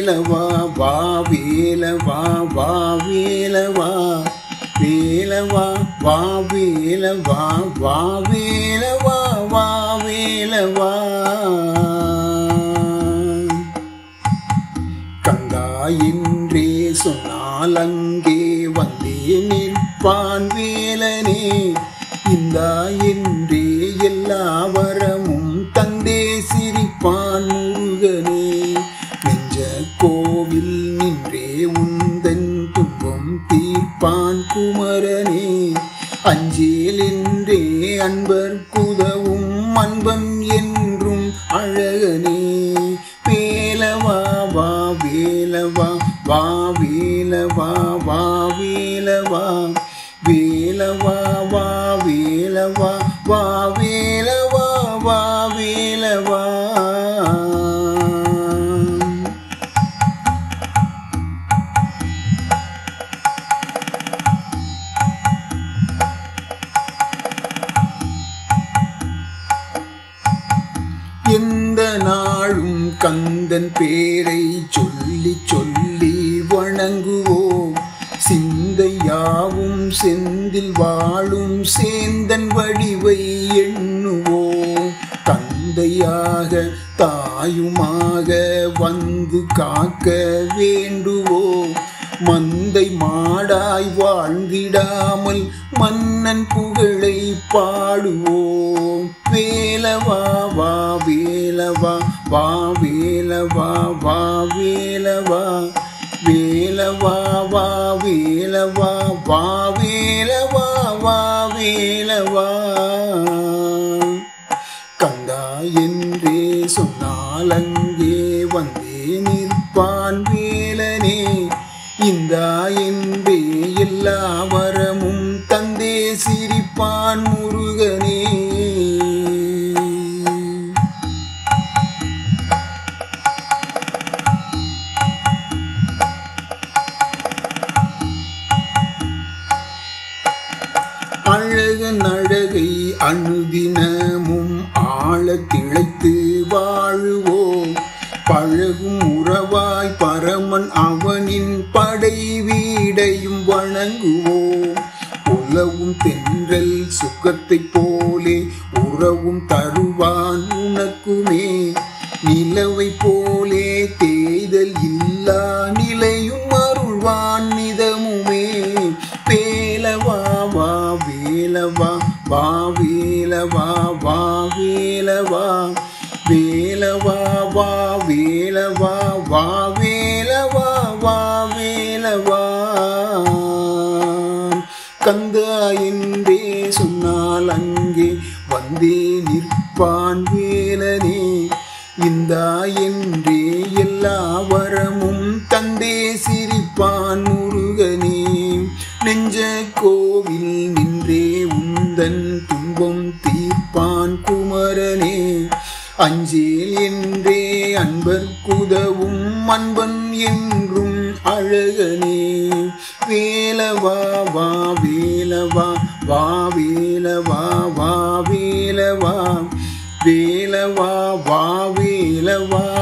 வேலவா வா வேலவா வா வேலவா வேலவா வா வேலவா வா வேலவா வா வேலவா கங்கா என்றே சொன்னால் அங்கே வந்தே நிற்பான் வேலனே இந்தா என்றே எல்லா வரமும் தந்தே சிரிப்பான் முருகனே நெஞ்ச கோவில் நின்றே உந்தன் துன்பம் தீர்ப்பான் குமரனே அஞ்சேல் என்றே அன்பர் குதவும் அன்பன் என்றும் அழகனே வேலவா வா வேலவா வா வேலவா வா வேலவா வேலவா வா வேலவா வா வேலவா வா வேலவா எந்த நாளும் கந்தன் பேரை சொல்லி சொல்லி வணங்குவோம் சிந்தையாவும் செந்தில் வாழும் சேந்தன் வடிவை எண்ணுவோம் தந்தையாக தாயுமாக வந்து காக்க வேண்டுவோம் மந்தை மாடாய் வாழ்ந்திடாமல் மன்னன் புகழை பாடுவோம் வேலவா வா வேலவா வா வேலவா வா வேலவா வேலவா வா வேலவா வா வேலவா வா வேலவா கங்கா என்றே சொன்னால் அங்கே வந்தே நிற்பான் வேலனே இந்தா என்றே எல்லா வரமும் தந்தே சிரிப்பான் முருகனே அழகன் அழகை அணுதினமும் ஆழ திளைத்து வாழுவோம் பழகும் உறவாய் பரமன் அவனின் படை வீடையும் வணங்குவோம் உலவும் தென்றல் சுகத்தைப் போலே உறவும் தருவான் உனக்குமே நிலவை போலே தேய்தல் இல்லா நிலையும் அருள்வான் நிதமுமே வேலவா வா வேலவா வா வேலவா வா வேலவா வேலவா வா வேலவா வா வேலவா வா வேலவா கந்தா என்றே சொன்னால் அங்கே வந்தே நிற்பான் வேலனே இந்தா என்றே எல்லா வரமும் தந்தே சிரிப்பான் முருகனே நெஞ்ச கோவில் நின்றே உந்தன் துன்பம் தீர்ப்பான் குமரனே அஞ்சேல் என்றே அன்பர் குதவும் அன்பன் என்றும் அழகனே வேலவா வா வேலவா வா வேலவா வா வேலவா வேலவா வா வேலவா